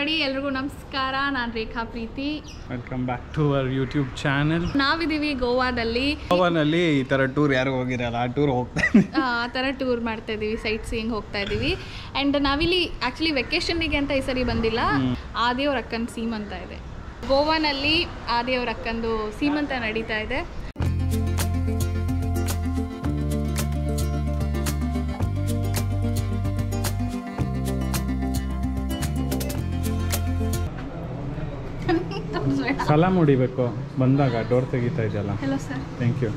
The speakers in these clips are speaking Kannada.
ಎವ್ರಿಬಡಿ ಎಲ್ರಿಗೂ ನಮಸ್ಕಾರ ನಾನು Rekha Preethi welcome back to our YouTube channel ನಾವಿದ್ದೀವಿ ಗೋವಾದಲ್ಲಿ ಗೋವಾನಲ್ಲಿ ಈ ಥರ ಟೂರ್ ಯಾರು ಹೋಗಿರಲ್ಲ ಆ ಟೂರ್ ಹೋಗ್ತಾ ಆ ಥರ ಟೂರ್ ಮಾಡ್ತಾ ಇದ್ದೀವಿ ಸೈಟ್ ಸೀಯಿಂಗ್ ಹೋಗ್ತಾ ಇದ್ದೀವಿ ಆ್ಯಂಡ್ ನಾವಿಲ್ಲಿ ಆ್ಯಕ್ಚುಲಿ ವೆಕೇಷನ್ನಿಗೆ ಅಂತ ಈ ಸರಿ ಬಂದಿಲ್ಲ ಆದಿಯವ್ರ ಅಕ್ಕನ ಸೀಮಂತ ಇದೆ ಗೋವಾನಲ್ಲಿ ಆದಿಯವ್ರ ಅಕ್ಕಂದು ಸೀಮಂತ ನಡೀತಾ ಇದೆ ಸಲಾಮ್ ಹೊಡಿಬೇಕು ಬಂದಾಗ ಡೋರ್ ತೆಗಿತಾ ಇದೆಯಲ್ಲ ಹಲೋ ಸರ್ ಥ್ಯಾಂಕ್ ಯು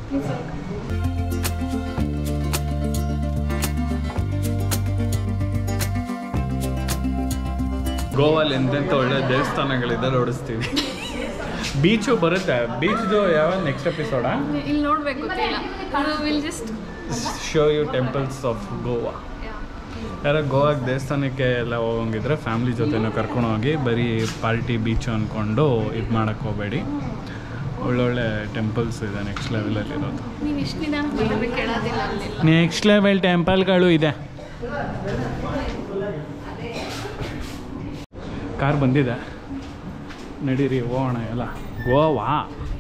ಗೋವಾಲಿ ಎಂತೆಂಥ ಒಳ್ಳೆ ದೇವಸ್ಥಾನಗಳಿದೆ ಓಡಿಸ್ತೀವಿ ಬೀಚು ಬರುತ್ತೆ ಬೀಚ್ದು ಯಾವ ನೆಕ್ಸ್ಟ್ ಎಪಿಸೋಡಾ ಇಲ್ಲಿ ನೋಡ್ಬೇಕು ಗೊತ್ತಿಲ್ಲ will just show you temples of Goa ಯಾರೋ ಗೋವಾಗೆ ದೇವಸ್ಥಾನಕ್ಕೆ ಎಲ್ಲ ಹೋಗಂಗಿದ್ರೆ ಫ್ಯಾಮ್ಲಿ ಜೊತೆನೂ ಕರ್ಕೊಂಡು ಹೋಗಿ ಬರೀ ಪಾರ್ಟಿ ಬೀಚು ಅಂದ್ಕೊಂಡು ಇದು ಮಾಡೋಕ್ಕೆ ಹೋಗಬೇಡಿ ಒಳ್ಳೊಳ್ಳೆ ಟೆಂಪಲ್ಸ್ ಇದೆ ನೆಕ್ಸ್ಟ್ ಲೆವೆಲಲ್ಲಿರೋದು ನೀವು ಇಷ್ಟು ನಿಧಾನ ಬಂದರೆ ಕೇಳೋದಿಲ್ಲ ಅಲ್ಲಿ ನೆಕ್ಸ್ಟ್ ಲೆವೆಲ್ ಟೆಂಪಲ್ಗಳು ಇದೆ ಕಾರ್ ಬಂದಿದೆ ನಡೀರಿ ಹೋಗೋಣ ಎಲ್ಲ ಗೋವಾ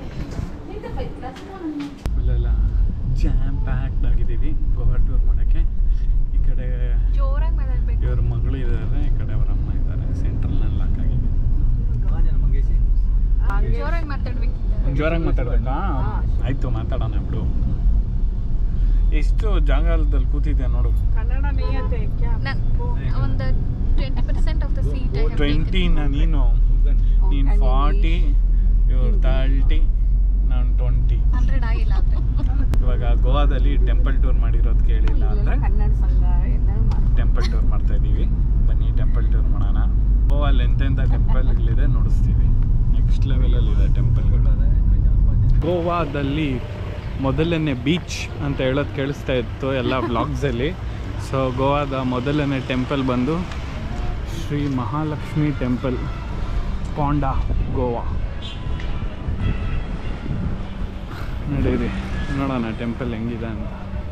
ಇಲ್ಲೆಲ್ಲ ಜಾಮ್ ಪ್ಯಾಕ್ಡ್ ಆಗಿದ್ದೀವಿ ಗೋವಾ ಟೂರ್ ಮಾಡೋಕ್ಕೆ ಈ ಕಡೆ ಜೋರಾಗಿ ಮಾತಾಡ್ಬೇಕು ಇವ್ರ ಮಗಳು ಇದ್ದಾರೆ ಈ ಕಡೆ ಅವ್ರ ಅಮ್ಮ ಇದ್ದಾರೆ ಸೆಂಟ್ರಲ್ನಲ್ಲಿ ಲಾಕ್ ಆಗಿದೆ ಜೋರಾಗಿ ಮಾತಾಡ್ಬೇಕು ಜೋರಾಗಿ ಮಾತಾಡ್ಬೇಕಾ ಆಯಿತು ಮಾತಾಡೋಣ ಬಿಡು ಎಷ್ಟು ಜಾಗದಲ್ಲಿ ಕೂತಿದ್ದೆ ನೋಡು ನಾನು ಒಂದು twenty percent of the seat ಟ್ವೆಂಟಿನ ನೀನು ನೀನು ಫಾರ್ಟಿ ಇವ್ರು ತರ್ಟಿ ನಾನು ಟ್ವೆಂಟಿ ಹಂಡ್ರೆಡ್ ಆಗಿಲ್ಲ ಆದರೆ ಇವಾಗ ಗೋವಾದಲ್ಲಿ ಟೆಂಪಲ್ ಟೂರ್ ಮಾಡಿರೋದು ಕೇಳಿಲ್ಲ ಅಂದರೆ ಕನ್ನಡ ಸಂಘ ಎಲ್ಲರೂ ಮಾಡ್ತಾರೆ ಟೆಂಪಲ್ ಟೂರ್ ಮಾಡ್ತಾ ಇದ್ದೀವಿ ಬನ್ನಿ ಟೆಂಪಲ್ ಟೂರ್ ಮಾಡೋಣ ಗೋವಲ್ಲಿ ಎಂತೆಂಥ ಟೆಂಪಲ್ಗಳಿದೆ ನೋಡಿಸ್ತೀವಿ ನೆಕ್ಸ್ಟ್ ಲೆವೆಲಲ್ಲಿದೆ ಟೆಂಪಲ್ಗಳು ಗೋವಾದಲ್ಲಿ ಮೊದಲನೇ ಬೀಚ್ ಅಂತ ಹೇಳೋದು ಕೇಳಿಸ್ತಾ ಇತ್ತು ಎಲ್ಲ ಬ್ಲಾಗ್ಸಲ್ಲಿ ಸೊ ಗೋವಾದ ಮೊದಲನೇ ಟೆಂಪಲ್ ಬಂದು ಶ್ರೀ ಮಹಾಲಕ್ಷ್ಮಿ ಟೆಂಪಲ್ ಪಾಂಡಾ ಗೋವಾ ನಡೀರಿ ನೋಡೋಣ ಟೆಂಪಲ್ ಹೆಂಗಿದೆ ಅಂತ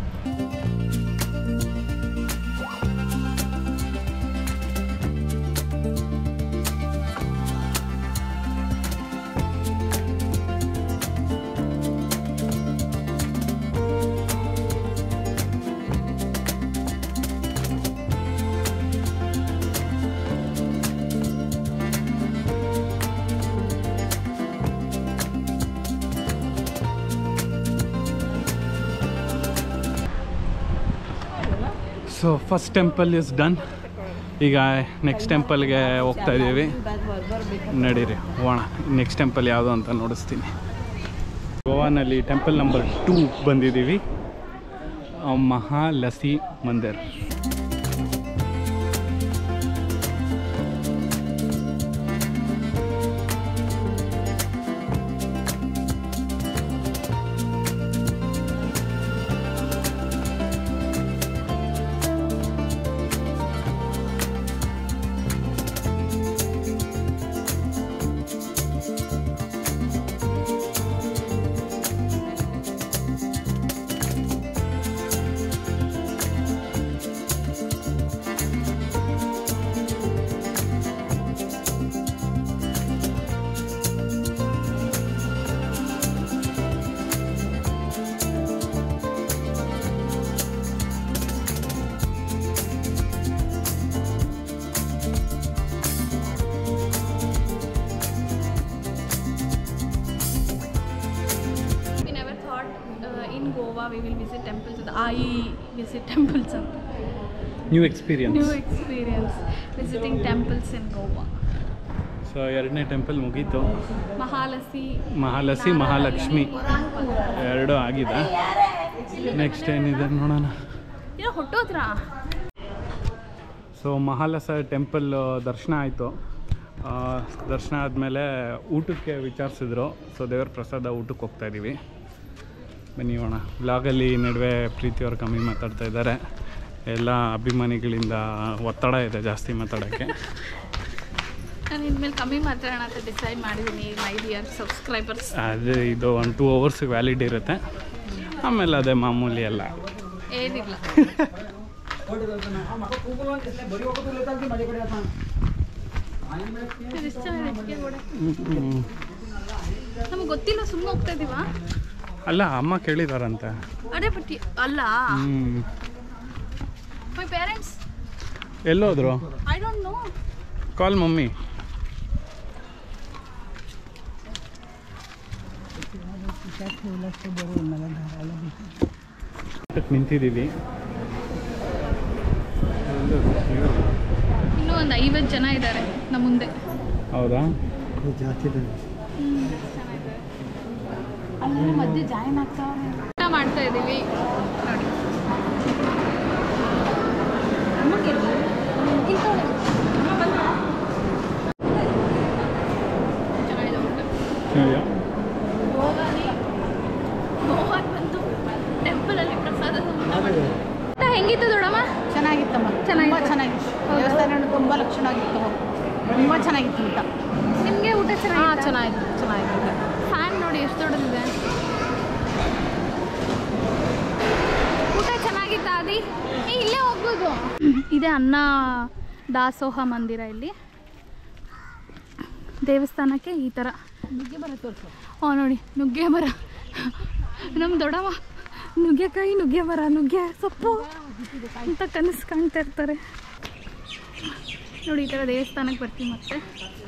so first temple is done ಈಗ ನೆಕ್ಸ್ಟ್ ಟೆಂಪಲ್ಗೆ ಹೋಗ್ತಾ ಇದ್ದೀವಿ ನಡೀರಿ ಹೋಗೋಣ ನೆಕ್ಸ್ಟ್ ಟೆಂಪಲ್ ಯಾವುದು ಅಂತ ನೋಡಿಸ್ತೀನಿ ಗೋವಾನಲ್ಲಿ ಟೆಂಪಲ್ ನಂಬರ್ ಟೂ ಬಂದಿದ್ದೀವಿ ಆ, Mahalasi Mandir we never thought uh, in Goa we will visit temples. I visit temples. New experience New experience visiting temples in Goa. So ಎರಡನೇ ಟೆಂಪಲ್ ಮುಗೀತು Mahalasi. ಮಹಾಲಸಿ ಮಹಾಲಕ್ಷ್ಮಿ ಎರಡು ಆಗಿದೆ ನೆಕ್ಸ್ಟ್ ಏನಿದೆ ನೋಡೋಣ ಏನೋ ಹೊಟ್ಟೋದ್ರಾ ಸೊ ಮಹಾಲಸ ಟೆಂಪಲ್ ದರ್ಶನ ಆಯಿತು ದರ್ಶನ ಆದಮೇಲೆ ಊಟಕ್ಕೆ ವಿಚಾರಿಸಿದ್ರು ಸೊ ದೇವರ ಪ್ರಸಾದ ಊಟಕ್ಕೆ ಹೋಗ್ತಾ ಇದ್ದೀವಿ ಬನ್ನಿ ಹೋಣ ಬ್ಲಾಗಲ್ಲಿ ನಡುವೆ ಪ್ರೀತಿಯವರು ಕಮ್ಮಿ ಮಾತಾಡ್ತಾ ಇದ್ದಾರೆ ಎಲ್ಲ ಅಭಿಮಾನಿಗಳಿಂದ ಒತ್ತಡ ಇದೆ ಜಾಸ್ತಿ ಮಾತಾಡೋಕ್ಕೆ ನಾನು ಇನ್ಮೇಲೆ ಕಮ್ಮಿ ಮಾತಾಡೋಣ ಅಂತ ಡಿಸೈಡ್ ಮಾಡಿದ್ದೀನಿ ಮೈ ಡಿಯರ್ ಸಬ್ಸ್ಕ್ರೈಬರ್ಸ್ ಅದೇ ಇದು ಒನ್ ಟೂ ಅವರ್ಸ್ ವ್ಯಾಲಿಡ್ ಇರುತ್ತೆ ಆಮೇಲೆ ಅದೇ ಮಾಮೂಲಿ ಎಲ್ಲ ಏನಿಲ್ಲ ಎಷ್ಟು ಚೆನ್ನಾಗಿದೆ ಇಟ್ಕೆ ಗೋಡೆ ನಮಗೆ ಗೊತ್ತಿಲ್ಲ ಸುಮ್ಮನೆ ಹೋಗ್ತಾ ಇದೀವಾ ಅಲ್ಲ ಅಮ್ಮ ಕೇಳಿದಾರಂತೆ ಅದೇ ಬಟ್ ಅಲ್ಲ ಹ್ಞೂ ಮೈ ಪೇರೆಂಟ್ಸ್ ಎಲ್ಲೋದ್ರು I don't know call mummy ನಿಂತಿದ್ದೀವಿ ಇನ್ನೂ ಒಂದು ಐವತ್ತು ಜನ ಇದ್ದಾರೆ ನಮ್ಮ ಮುಂದೆ ಹೌದಾ ಅಲ್ಲಿ ಮಧ್ಯೆ ಜಾಯಿನ್ ಆಗ್ತಾ ಊಟ ಮಾಡ್ತಾ ಇದ್ದೀವಿ ನೋಡಿ ಚೆನ್ನಾಗಿದೆ ಊಟ ಗೋವಾಲಿ ಗೋವಾಗೆ ಬಂದು ಟೆಂಪಲಲ್ಲಿ ಪ್ರಸಾದ ಊಟ ಮಾಡಿದ್ವಿ. ಊಟ ಹೆಂಗಿತ್ತು ದೊಡಮ್ಮ ಚೆನ್ನಾಗಿತ್ತಮ್ಮ ಚೆನ್ನಾಗಿತ್ತು. ತುಂಬ ಚೆನ್ನಾಗಿತ್ತು ದೇವಸ್ಥಾನ ತುಂಬ ಲಕ್ಷಣವಾಗಿತ್ತು ತುಂಬ ಚೆನ್ನಾಗಿತ್ತು ಊಟ ನಿಮಗೆ ಊಟ ಹಾಂ ಚೆನ್ನಾಗಿ ಚೆನ್ನಾಗಿತ್ತು ಚೆನ್ನಾಗಿತ್ತು ಫ್ಯಾನ್ ನೋಡಿ ಎಷ್ಟು ದೊಡ್ಡದಿದೆ ಊಟ ಚೆನ್ನಾಗಿತ್ತ ಅದಿ ಏ ಇಲ್ಲೇ ಹೋಗ್ಬೋದು ಇದೆ ಅನ್ನ ದಾಸೋಹ ಮಂದಿರ ಇಲ್ಲಿ ದೇವಸ್ಥಾನಕ್ಕೆ ಈ ಥರ ನುಗ್ಗೆ ಬರ ತೋರಿಸು ಓ ನೋಡಿ ನುಗ್ಗೆ ಮರ ನಮ್ಮ ದೊಡ್ಡಮ್ಮ ನುಗ್ಗೆಕಾಯಿ ನುಗ್ಗೆ ಮರ ನುಗ್ಗೆ ಸೊಪ್ಪು ಅಂತ ಕನಸು ಕಾಣ್ತಾ ಇರ್ತಾರೆ ನೋಡಿ ಈ ಥರ ದೇವಸ್ಥಾನಕ್ಕೆ ಬರ್ತೀವಿ ಮತ್ತೆ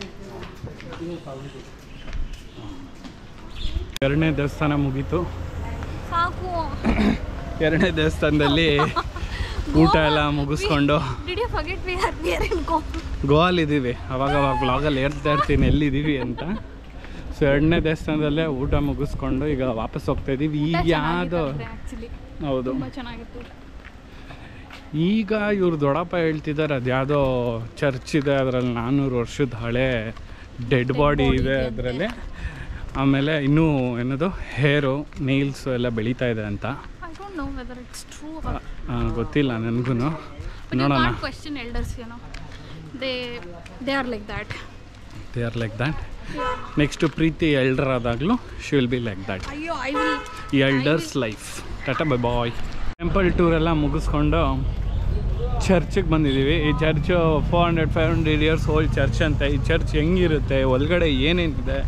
ಎರಡನೇ ದೇವಸ್ಥಾನ ಮುಗೀತು ಸಾಕು ಎರಡನೇ ದೇವಸ್ಥಾನದಲ್ಲಿ ಊಟ ಎಲ್ಲ ಮುಗಿಸ್ಕೊಂಡು did you forget we are we are in go ಗೋವಾಲ್ ಇದ್ದೀವಿ ಅವಾಗ ಅವಾಗ ಬ್ಲಾಗಲ್ಲಿ ಹೇಳ್ತಾ ಇರ್ತೀನಿ ಎಲ್ಲಿದ್ದೀವಿ ಅಂತ ಸೊ ಎರಡನೇ ದೇವಸ್ಥಾನದಲ್ಲೇ ಊಟ ಮುಗಿಸ್ಕೊಂಡು ಈಗ ವಾಪಸ್ ಹೋಗ್ತಾ ಇದ್ದೀವಿ ಈಗ ಯಾವುದು ಆಕ್ಚುಲಿ ಹೌದು ತುಂಬಾ ಚೆನ್ನಾಗಿತ್ತು ಈಗ ಇವ್ರು ದೊಡ್ಡಪ್ಪ ಹೇಳ್ತಿದ್ದಾರೆ ಅದು ಯಾವುದೋ ಚರ್ಚ್ ಇದೆ ಅದರಲ್ಲಿ ನಾನ್ನೂರು ವರ್ಷದ ಹಳೆ ಡೆಡ್ ಬಾಡಿ ಇದೆ ಅದರಲ್ಲಿ ಆಮೇಲೆ ಇನ್ನೂ ಏನದು ಹೇರು ನೇಲ್ಸು ಎಲ್ಲ ಬೆಳೀತಾ ಇದೆ ಅಂತ I don't know whether it's true ಆ, ಗೊತ್ತಿಲ್ಲ ನನಗೂ ಬಟ್ ಯು ನೋಡೋಣ can't question elders you know they they are like that they are like that next Preethi ಎಲ್ಡರಾದಾಗಲೂ she will be like that ಅಯ್ಯೋ ಐ ವಿಲ್ ಎಲ್ಡರ್ಸ್ ಲೈಫ್ ಟಾಟಾ ಬೈ ಬಾಯ್ ಟೆಂಪಲ್ ಟೂರ್ ಎಲ್ಲ ಮುಗಿಸ್ಕೊಂಡು ಚರ್ಚಿಗೆ ಬಂದಿದ್ದೀವಿ ಈ church four hundred five hundred years old church ಅಂತ ಈ ಚರ್ಚ್ ಹೆಂಗಿರುತ್ತೆ ಒಳಗಡೆ ಏನೇನಿದೆ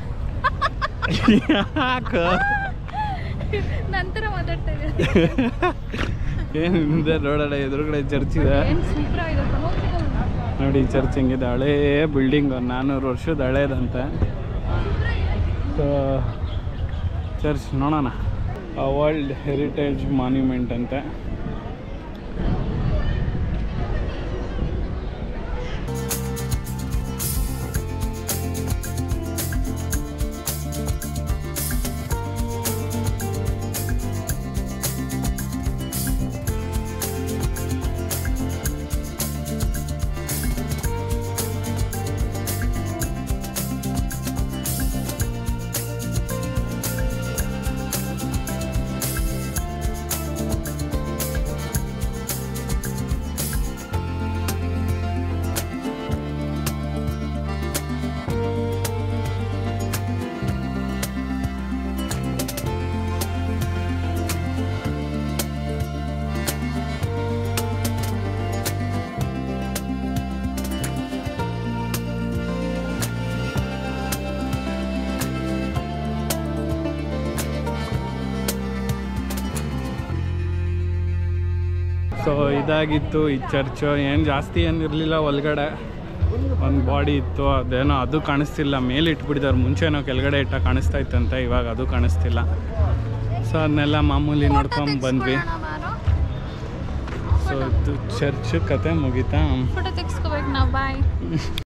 ಯಾಕೆ ನಂತರ ಮಾತಾಡ್ತಾ ಇದ್ದಾರೆ ಏನಿದೆ ನೋಡೋಣ ಎದುರುಗಡೆ ಚರ್ಚ್ ಇದೆ ಏನು ಸೂಪರ್ ಆಗಿದೆ ನೋಡಿ ಈ ಚರ್ಚ್ ಹೆಂಗಿದೆ ಹಳೇ ಬಿಲ್ಡಿಂಗ್ ನಾನ್ನೂರು ವರ್ಷದ ಹಳೇದಂತೆ ಸೊ ಚರ್ಚ್ ನೋಡೋಣ ವರ್ಲ್ಡ್ ಹೆರಿಟೇಜ್ ಮಾನ್ಯುಮೆಂಟ್ ಅಂತೆ ಸೊ ಇದಾಗಿತ್ತು ಈ ಚರ್ಚು ಏನು ಜಾಸ್ತಿ ಏನಿರಲಿಲ್ಲ ಒಳಗಡೆ ಒಂದು ಬಾಡಿ ಇತ್ತು ಅದೇನೋ ಅದು ಕಾಣಿಸ್ತಿಲ್ಲ ಮೇಲೆ ಇಟ್ಬಿಟ್ಟಿದ್ದಾರೆ ಮುಂಚೆನೋ ಕೆಳಗಡೆ ಇಟ್ಟ ಕಾಣಿಸ್ತಾ ಇತ್ತಂತೆ ಇವಾಗ ಅದು ಕಾಣಿಸ್ತಿಲ್ಲ ಸೊ ಅದನ್ನೆಲ್ಲ ಮಾಮೂಲಿ ನೋಡ್ಕೊಂಡು ಬಂದ್ವಿ ಸೊ ಇದು ಚರ್ಚ್ ಕತೆ ಮುಗೀತಾ ಫೋಟೋ ತೆಗೆಸ್ಕೋಬೇಕು ನಾವು ಬಾಯ್